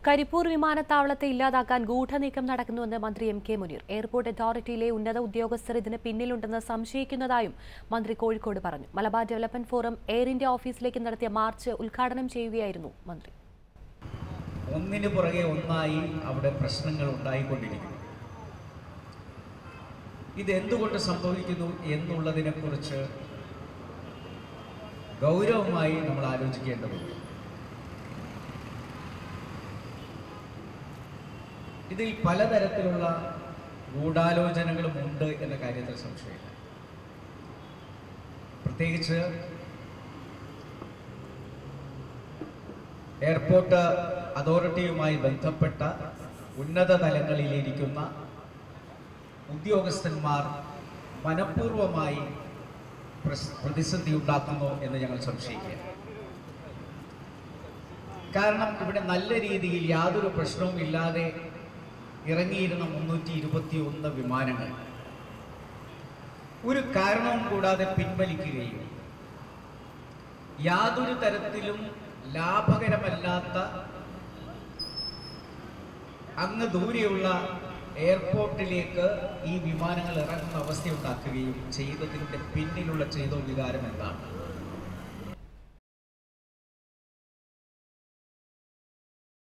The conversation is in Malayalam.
കരിപ്പൂർ വിമാനത്താവളത്തെ ഇല്ലാതാക്കാൻ ഗൂഢനീക്കം നടക്കുന്നുവെന്ന് മന്ത്രി എം കെ മുനീർ എയർപോർട്ട് അതോറിറ്റിയിലെ ഉന്നത ഉദ്യോഗസ്ഥർ ഇതിന് പിന്നിലുണ്ടെന്ന് സംശയിക്കുന്നതായും മന്ത്രി കോഴിക്കോട് പറഞ്ഞു Malabar development forum air India ഓഫീസിലേക്ക് നടത്തിയ മാർച്ച് ഉദ്ഘാടനം ചെയ്യുകയായിരുന്നു മന്ത്രി ഒന്നിനു പുറകെ ഒന്നായി അവിടെ പ്രശ്നങ്ങൾ ഉണ്ടായിക്കൊണ്ടിരിക്കുന്നു ഇത് എന്തുകൊണ്ട് സംഭവിക്കുന്നു എന്നുള്ളതിനെക്കുറിച്ച് ഗൗരവമായി നമ്മൾ ആലോചിക്കേണ്ടതുണ്ട് ഇതിൽ പലതരത്തിലുള്ള ഗൂഢാലോചനകളും ഉണ്ട് എന്ന കാര്യത്തിൽ സംശയമില്ല പ്രത്യേകിച്ച് എയർപോർട്ട് അതോറിറ്റിയുമായി ബന്ധപ്പെട്ട ഉന്നത തലങ്ങളിലിരിക്കുന്ന ഉദ്യോഗസ്ഥന്മാർ മനഃപൂർവമായി പ്രസ്- പ്രതിസന്ധി ഉണ്ടാക്കുന്നു എന്ന് ഞങ്ങൾ സംശയിക്കുക കാരണം ഇവിടെ നല്ല രീതിയിൽ യാതൊരു പ്രശ്നവും ഇല്ലാതെ ഇറങ്ങിയിരുന്ന മുന്നൂറ്റി ഇരുപത്തി ഒന്ന് വിമാനങ്ങൾ ഒരു കാരണവും കൂടാതെ പിൻവലിക്കുകയും യാതൊരു തരത്തിലും ലാഭകരമല്ലാത്ത അങ്ങ് ദൂരെയുള്ള എയർപോർട്ടിലേക്ക് ഈ വിമാനങ്ങൾ ഇറങ്ങുന്ന അവസ്ഥയുണ്ടാക്കുകയും ചെയ്തതിൻ്റെ പിന്നിലുള്ള ചെയ്തോ വികാരം എന്താണ്